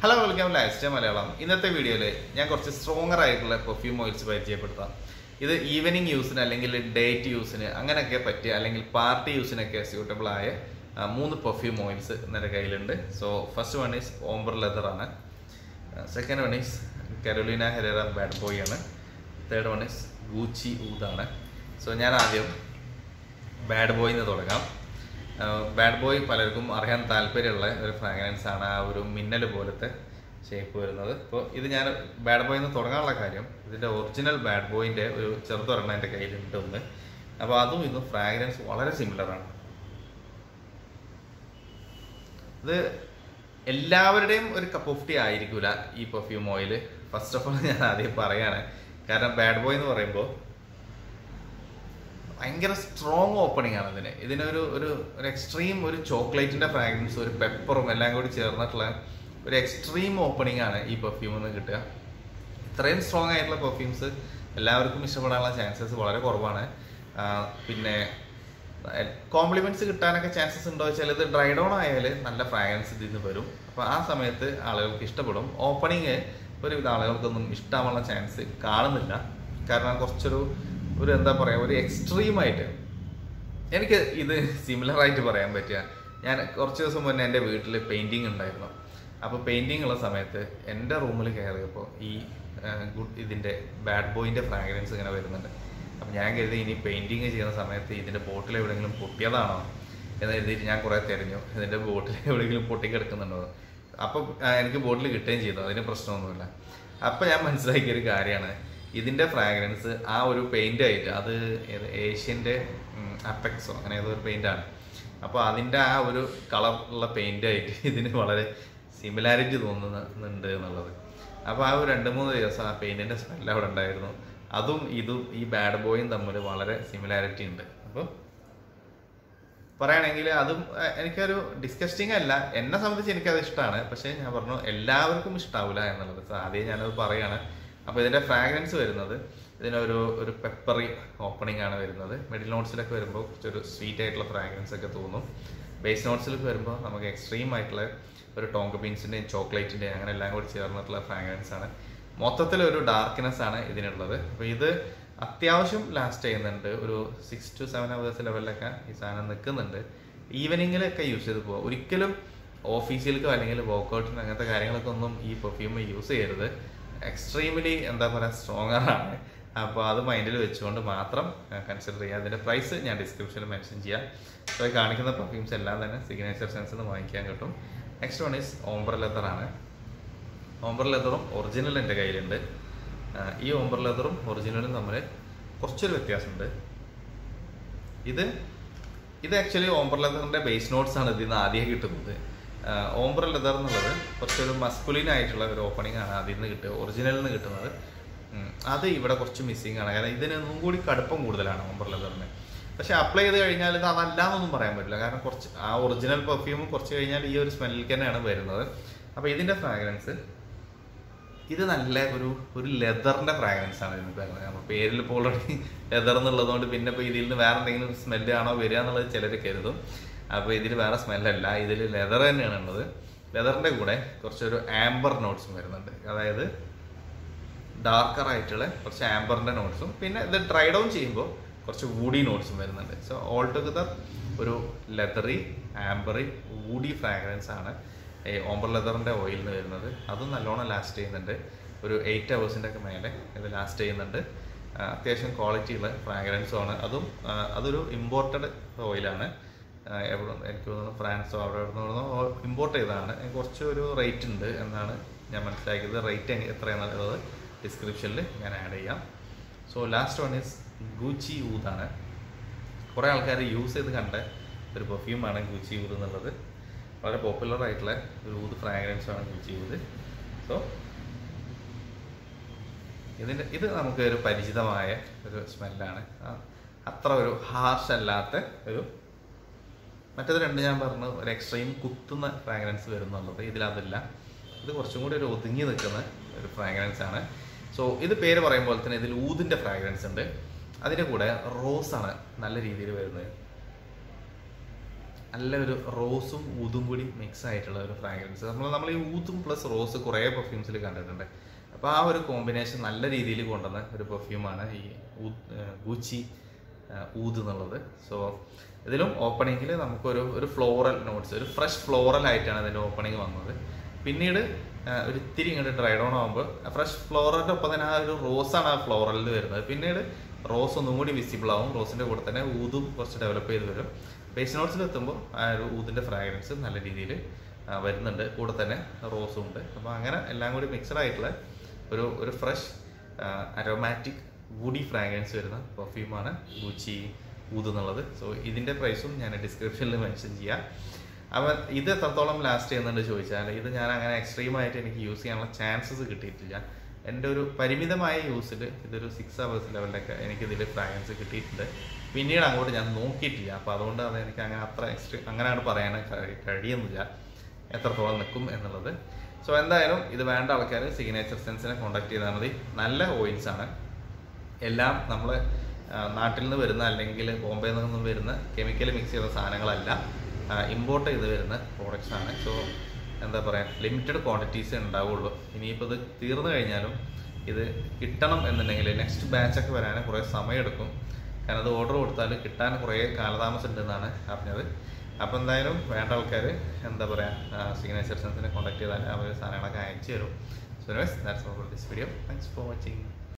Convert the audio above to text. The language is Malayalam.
ഹലോ വെൽക്കം ലൈഫ് മലയാളം ഇന്നത്തെ വീഡിയോയിൽ ഞാൻ കുറച്ച് സ്ട്രോങ്ങർ ആയിട്ടുള്ള പെർഫ്യൂം ഓയിൽസ് പരിചയപ്പെടുത്താം ഇത് ഈവനിങ് യൂസിന് അല്ലെങ്കിൽ ഡേറ്റ് യൂസിന് അങ്ങനെയൊക്കെ പറ്റിയ അല്ലെങ്കിൽ പാർട്ടി യൂസിനൊക്കെ സ്യൂട്ടബിൾ ആയ ആ, മൂന്ന് പെർഫ്യൂം ഓയിൽസ് എൻ്റെ കയ്യിലുണ്ട് so first one is ombre leather ആണ് second one is Carolina Herrera bad boy ആണ് തേർഡ് വൺ ഈസ് ഗൂച്ചി ഊതാണ് സോ ഞാൻ ആദ്യം ബാഡ് ബോയ് എന്ന് തുടങ്ങാം ബാഡ് ബോയ് പലർക്കും അറിയാൻ താല്പര്യമുള്ള ഒരു ഫ്രാഗ്രൻസ് ആണ് ആ ഒരു മിന്നൽ പോലത്തെ ഷേപ്പ് വരുന്നത് ഇപ്പോൾ ഇത് ഞാൻ ബാഡ് ബോയ് എന്ന് തുടങ്ങാനുള്ള കാര്യം ഇതിൻ്റെ ഒറിജിനൽ ബാഡ് ബോയിൻ്റെ ഒരു ചെറുതൊരെണ്ണം എൻ്റെ കയ്യിലുണ്ട് ഒന്ന് അപ്പോൾ അതും ഇതും ഫ്രാഗ്രൻസ് വളരെ സിമിലറാണ് ഇത് എല്ലാവരുടെയും ഒരു കപ്പ് ഓഫ് ടീ ആയിരിക്കില്ല ഈ perfume oil first of all ഞാൻ ആദ്യം പറയാണ് കാരണം ബാഡ് ബോയ് എന്ന് പറയുമ്പോൾ ഭയങ്കര സ്ട്രോങ് ഓപ്പണിംഗ് ആണ് ഇതിന് ഇതിനൊരു ഒരു ഒരു എക്സ്ട്രീം ഒരു ചോക്ലേറ്റിന്റെ ഫ്രാഗ്രൻസ് ഒരു പെപ്പറും എല്ലാം കൂടി ചേർന്നിട്ടുള്ള ഒരു എക്സ്ട്രീം ഓപ്പണിംഗ് ആണ് ഈ പെർഫ്യൂമിൽ നിന്ന് കിട്ടുക ഇത്രയും സ്ട്രോങ് ആയിട്ടുള്ള പെർഫ്യൂംസ് എല്ലാവർക്കും ഇഷ്ടപ്പെടാനുള്ള ചാൻസസ് വളരെ കുറവാണ് ആ, പിന്നെ കോംപ്ലിമെന്റ്സ് കിട്ടാനൊക്കെ ചാൻസസ് ഉണ്ടോ വെച്ചാൽ ഇത് ഡ്രൈ ഡൗൺ ആയാൽ നല്ല ഫ്രാഗ്രൻസ് ഇതിൽ നിന്ന് വരും അപ്പോൾ ആ സമയത്ത് ആളുകൾക്ക് ഇഷ്ടപ്പെടും ഓപ്പണിങ് ഒരുവിധ ആളുകൾക്കൊന്നും ഇഷ്ടമാവാനുള്ള ചാൻസ് കാണുന്നില്ല കാരണം കുറച്ചൊരു ഒരു എന്താ പറയുക ഒരു എക്സ്ട്രീം ആയിട്ട് എനിക്ക് ഇത് സിമിലർ ആയിട്ട് പറയാൻ പറ്റുക ഞാൻ കുറച്ച് ദിവസം മുന്നേ എൻ്റെ വീട്ടിൽ പെയിൻറ്റിങ് ഉണ്ടായിരുന്നു അപ്പോൾ പെയിൻറ്റിങ് ഉള്ള സമയത്ത് എൻ്റെ റൂമിൽ കയറിയപ്പോൾ ഈ ആ, ഗുഡ് ഇതിൻ്റെ ബാഡ് ബോയിൻ്റെ ഫ്രാഗ്രൻസ് ഇങ്ങനെ വരുന്നുണ്ട് അപ്പം ഞാൻ കരുതി ഇനി പെയിൻറ്റിങ് ചെയ്യുന്ന സമയത്ത് ഇതിൻ്റെ ബോട്ടിൽ എവിടെയെങ്കിലും പൊട്ടിയതാണോ എന്ന് കരുതിയിട്ട് ഞാൻ കുറേ തിരഞ്ഞു ഇതിൻ്റെ ബോട്ടിൽ എവിടെയെങ്കിലും പൊട്ടിക്കിടക്കുന്നുണ്ടോ അപ്പം ആ, എനിക്ക് ബോട്ടിൽ കിട്ടുകയും ചെയ്തു അതിന് പ്രശ്നമൊന്നുമില്ല അപ്പം ഞാൻ മനസ്സിലാക്കിയ ഒരു കാര്യമാണ് ഇതിന്റെ ഫ്രാഗ്രൻസ് ആ ഒരു പെയിന്റ് ആയിട്ട് അത് ഏത് ഏഷ്യന്റെ അപ്പെക്സോ അങ്ങനെ ഏതോ ഒരു പെയിന്റ് ആണ് അപ്പോൾ അതിന്റെ ആ ഒരു കളറുള്ള പെയിന്റ് ആയിട്ട് ഇതിന് വളരെ സിമിലാരിറ്റി തോന്നുന്നുണ്ട് എന്നുള്ളത് അപ്പോൾ ആ ഒരു രണ്ട് മൂന്ന് ദിവസം ആ പെയിന്റിന്റെ സ്മെല്ല് അവിടെ ഉണ്ടായിരുന്നു അതും ഇതും ഈ ബാഡ് ബോയും തമ്മിൽ വളരെ സിമിലാരിറ്റി ഉണ്ട് അപ്പോൾ പറയുകയാണെങ്കിൽ അതും അഹ് എനിക്കൊരു ഡിസ്കസ്റ്റിംഗ് അല്ല എന്നെ സംബന്ധിച്ച് എനിക്കത് ഇഷ്ടമാണ് പക്ഷേ ഞാൻ പറഞ്ഞു എല്ലാവർക്കും ഇഷ്ടാവില്ല എന്നുള്ളത് So, ആദ്യം ഞാനത് പറയാണ് അപ്പോൾ ഇതിന്റെ ഫ്രാഗ്രൻസ് വരുന്നത് ഇതിനൊരു ഒരു പെപ്പറി ഓപ്പണിംഗ് ആണ് വരുന്നത് മിഡിൽ നോട്ട്സിലൊക്കെ വരുമ്പോൾ കുറച്ചൊരു സ്വീറ്റ് ആയിട്ടുള്ള ഫ്രാഗ്രൻസ് ഒക്കെ തോന്നും ബേസ് നോട്ട്സിലൊക്കെ വരുമ്പോൾ നമുക്ക് എക്സ്ട്രീം ആയിട്ടുള്ള ഒരു ടോങ്ക് ബീൻസിൻ്റെയും ചോക്ലേറ്റിൻ്റെയും അങ്ങനെ എല്ലാം കൂടി ചേർന്നിട്ടുള്ള ഫ്രാഗ്രൻസ് ആണ് മൊത്തത്തിൽ ഒരു ഡാർക്ക്നെസ് ആണ് ഇതിനുള്ളത് അപ്പോൾ ഇത് അത്യാവശ്യം ലാസ്റ്റ് ചെയ്യുന്നുണ്ട് ഒരു സിക്സ് ടു സെവൻ അവേഴ്സ് ലെവലിലൊക്കെ ഈ സാധനം നിൽക്കുന്നുണ്ട് ഈവനിങ്ങിലൊക്കെ യൂസ് ചെയ്ത് പോകുക ഒരിക്കലും ഓഫീസിലേക്കോ അല്ലെങ്കിൽ വർക്കൗട്ടിന് അങ്ങനത്തെ കാര്യങ്ങളൊക്കെ ഒന്നും ഈ പെർഫ്യൂം യൂസ് ചെയ്യരുത് എക്സ്ട്രീംലി എന്താ പറയുക സ്ട്രോങ്ങർ ആണ് അപ്പോൾ അത് മൈൻഡിൽ വെച്ചുകൊണ്ട് മാത്രം കൺസിഡർ ചെയ്യുക അതിൻ്റെ പ്രൈസ് ഞാൻ ഡിസ്ക്രിപ്ഷനിൽ മെൻഷൻ ചെയ്യാം അപ്പോൾ ഈ കാണിക്കുന്ന പെർഫ്യൂംസ് എല്ലാം തന്നെ സിഗ്നേച്ചർ സെൻസ് നിന്ന് വാങ്ങിക്കാൻ കിട്ടും next one is ombre leather ആണ് ഓംബർ ലെതറും ഒറിജിനൽ എൻ്റെ കയ്യിലുണ്ട് ആ, ഈ ഓംബർ ലെതറും ഒറിജിനലും തമ്മിൽ കുറച്ചൊരു വ്യത്യാസമുണ്ട് ഇത് ഇത് ആക്ച്വലി ഓംബർ ലെതറിന്റെ ബേസ് നോട്ട്സ് ആണ് ഇതിൽ നിന്ന് ആദ്യം കിട്ടുന്നത് ഓംബർ ലെതർ എന്നുള്ളത് കുറച്ചൊരു മസ്കുലിൻ ആയിട്ടുള്ള ഒരു ഓപ്പണിംഗ് ആണ് അതിൽ നിന്ന് കിട്ടുക ഒറിജിനലിൽ നിന്ന് കിട്ടുന്നത് ഉം, അത് ഇവിടെ കുറച്ച് മിസ്സിങ് ആണ് കാരണം ഇതിനൊന്നും കൂടി കടുപ്പം കൂടുതലാണ് ഓംബർ ലെതറിന് പക്ഷെ അപ്ലൈ ചെയ്ത് കഴിഞ്ഞാൽ ഇത് അതല്ലാന്നൊന്നും പറയാൻ പറ്റില്ല കാരണം കുറച്ച് ആ ഒറിജിനൽ പെർഫ്യൂം കുറച്ച് കഴിഞ്ഞാൽ ഈ ഒരു സ്മെല്ലിൽ തന്നെയാണ് വരുന്നത് അപ്പോൾ ഇതിന്റെ ഫ്രാഗ്രൻസ് ഇത് നല്ല ഒരു ഒരു ലെതറിന്റെ ഫ്രാഗ്രൻസ് ആണ് ഇതിന് വരുന്നത് കാരണം പേരിൽ ഇപ്പോൾ ഓൾറെഡി ലെതർ എന്നുള്ളതുകൊണ്ട് പിന്നെ ഇപ്പോൾ ഇതിൽ നിന്ന് വേറെ എന്തെങ്കിലും സ്മെല്ല് ആണോ വരിക എന്നുള്ളത് ചിലർ കരുതും അപ്പോൾ ഇതിൽ വേറെ സ്മെല്ലല്ല ഇതിൽ ലെതർ തന്നെയാണ് ഉള്ളത് ലെതറിന്റെ കൂടെ കുറച്ചൊരു ആംബർ നോട്ട്സും വരുന്നുണ്ട് അതായത് ഡാർക്കർ ആയിട്ടുള്ള കുറച്ച് ആംബറിന്റെ നോട്ട്സും പിന്നെ ഇത് ഡ്രൈ ഡൗൺ ചെയ്യുമ്പോൾ കുറച്ച് വൂഡി നോട്ട്സും വരുന്നുണ്ട് സോ ഓൾ ടുഗദർ ഒരു ലെതറി ആംബറി വൂഡി ഫ്രാഗ്രൻസ് ആണ് ഈ ഓംബർ ലെതറിന്റെ ഓയിൽ നിന്ന് വരുന്നത് അതും നല്ലോണം ലാസ്റ്റ് ചെയ്യുന്നുണ്ട് ഒരു എയ്റ്റ് അവേഴ്സിൻ്റെ ഒക്കെ മേലെ ഇത് ലാസ്റ്റ് ചെയ്യുന്നുണ്ട് ആ, അത്യാവശ്യം ക്വാളിറ്റി ഉള്ള ഫ്രാഗ്രൻസും ആണ് അതും ആ, അതൊരു ഇമ്പോർട്ടഡ് ഓയിലാണ് എവിടെ എനിക്ക് തോന്നുന്നു ഫ്രാൻസോ അവിടെ എവിടെ നിന്നോ ഇമ്പോർട്ട് ചെയ്തതാണ് അതിന് കുറച്ച് ഒരു റേറ്റ് ഉണ്ട് എന്നാണ് ഞാൻ മനസ്സിലാക്കിയത് റേറ്റ് എത്രയാണെന്നുള്ളത് ഡിസ്ക്രിപ്ഷനിൽ ഞാൻ ആഡ് ചെയ്യാം so last one is Gucci ഊതാണ് കുറേ ആൾക്കാർ യൂസ് ചെയ്ത് കണ്ട ഒരു പെർഫ്യൂമാണ് ഗൂച്ചി ഊത് എന്നുള്ളത് വളരെ പോപ്പുലർ ആയിട്ടുള്ള ഒരു ഊത് ഫ്രാഗ്രൻസ് ആണ് ഗൂച്ചി ഊത് സോ ഇതിൻ്റെ ഇത് നമുക്ക് ഒരു പരിചിതമായ ഒരു സ്മെല്ലാണ് അത്ര ഒരു ഹാർഷ് അല്ലാത്ത ഒരു മറ്റേത് രണ്ട് ഞാൻ പറഞ്ഞു ഒരു എക്സ്ട്രീം കുത്തുന്ന ഫ്രാഗ്രൻസ് വരുന്നുള്ളത് ഇതിലതില്ല ഇത് കുറച്ചും കൂടി ഒരു ഒതുങ്ങി നിൽക്കുന്ന ഒരു ഫ്രാഗ്രൻസ് ആണ് സോ ഇത് പേര് പറയുമ്പോൾ തന്നെ ഇതിൽ ഊതിൻ്റെ ഫ്രാഗ്രൻസ് ഉണ്ട് അതിൻ്റെ കൂടെ റോസ് ആണ് നല്ല രീതിയിൽ വരുന്നത് നല്ല ഒരു റോസും ഊതും കൂടി മിക്സ് ആയിട്ടുള്ള ഒരു ഫ്രാഗ്രൻസ് നമ്മൾ നമ്മൾ ഈ ഊതും പ്ലസ് റോസ് കുറേ പെർഫ്യൂംസിൽ കണ്ടിട്ടുണ്ട് അപ്പോൾ ആ ഒരു കോമ്പിനേഷൻ നല്ല രീതിയിൽ കൊണ്ടുവന്ന ഒരു പെർഫ്യൂമാണ് ഈ ഗൂച്ചി ഊത് എന്നുള്ളത് സോ ഇതിലും ഓപ്പണിങ്ങിൽ നമുക്കൊരു ഒരു ഫ്ലോറൽ നോട്ട്സ് ഒരു ഫ്രഷ് ഫ്ലോറൽ ആയിട്ടാണ് ഇതിൻ്റെ ഓപ്പണിങ് വന്നത് പിന്നീട് ആ, ഒരു ഇത്തിരി ഇങ്ങോട്ട് ഡ്രൈ ഡൗൺ ആകുമ്പോൾ ഫ്രഷ് ഫ്ലോറലിൻ്റെ ഒപ്പം തന്നെ ആ ഒരു റോസാണ് ആ ഫ്ലോറലിൽ വരുന്നത് പിന്നീട് റോസ് ഒന്നും കൂടി വിസിബിൾ ആവും റോസിൻ്റെ കൂടെ തന്നെ ഊതും കുറച്ച് ഡെവലപ്പ് ചെയ്ത് വരും ബേസ് നോട്ട്സിൽ എത്തുമ്പോൾ ആ ഒരു ഊതിൻ്റെ ഫ്രാഗ്രൻസ് നല്ല രീതിയിൽ വരുന്നുണ്ട് കൂടെ തന്നെ റോസും ഉണ്ട് അപ്പോൾ അങ്ങനെ എല്ലാം കൂടി മിക്സഡ് ആയിട്ടുള്ള ഒരു ഒരു ഫ്രഷ് അരോമാറ്റിക് വുഡി ഫ്രാഗ്രൻസ് വരുന്ന പെർഫ്യൂമാണ് ഗൂച്ചി ഊത് എന്നുള്ളത് സോ ഇതിൻ്റെ പ്രൈസും ഞാൻ ഡിസ്ക്രിപ്ഷനിൽ മെൻഷൻ ചെയ്യാം അപ്പം ഇത് എത്രത്തോളം ലാസ്റ്റ് ചെയ്യുന്നുണ്ട് ചോദിച്ചാൽ ഇത് ഞാൻ അങ്ങനെ എക്സ്ട്രീമായിട്ട് എനിക്ക് യൂസ് ചെയ്യാനുള്ള ചാൻസസ് കിട്ടിയിട്ടില്ല എൻ്റെ ഒരു പരിമിതമായ യൂസിൽ ഇതൊരു സിക്സ് അവേഴ്സ് ലെവലിലൊക്കെ എനിക്ക് ഇതിൽ ഫ്രാഗ്രൻസ് കിട്ടിയിട്ടുണ്ട് പിന്നീട് അങ്ങോട്ട് ഞാൻ നോക്കിയിട്ടില്ല അപ്പോൾ അതുകൊണ്ട് അത് എനിക്ക് അങ്ങനെ അത്ര എക്സ്ട്രീം അങ്ങനെയാണ് പറയാൻ കഴി- കഴിയുന്നില്ല എത്രത്തോളം നിൽക്കും എന്നുള്ളത് സോ എന്തായാലും ഇത് വേണ്ട ആൾക്കാർ സിഗ്നേച്ചർ സെൻസിനെ കോൺടാക്ട് ചെയ്താൽ മതി നല്ല ഓയിൽസ് ആണ് എല്ലാം നമ്മൾ നാട്ടിൽ നിന്ന് വരുന്ന അല്ലെങ്കിൽ ബോംബെയിൽ നിന്നും വരുന്ന കെമിക്കൽ മിക്സ് ചെയ്ത സാധനങ്ങളല്ല ഇമ്പോർട്ട് ചെയ്ത് വരുന്ന പ്രോഡക്റ്റ്സ് ആണ് സോ എന്താ പറയുക ലിമിറ്റഡ് ക്വാണ്ടിറ്റീസ് ഉണ്ടാവുള്ളൂ ഇനിയിപ്പോൾ ഇത് തീർന്നു കഴിഞ്ഞാലും ഇത് കിട്ടണം എന്നുണ്ടെങ്കിൽ നെക്സ്റ്റ് ബാച്ചൊക്കെ വരാൻ കുറേ സമയമെടുക്കും കാരണം അത് ഓർഡർ കൊടുത്താൽ കിട്ടാൻ കുറേ കാലതാമസം ഉണ്ടെന്നാണ് അറിഞ്ഞത് അപ്പോൾ എന്തായാലും വേണ്ട ആൾക്കാർ എന്താ പറയുക സിഗ്നേച്ചർ സെൻസിനെ കോൺടാക്ട് ചെയ്താൽ അവർ സാധനങ്ങളൊക്കെ അയച്ചു തരും so that's all for this video thanks for watching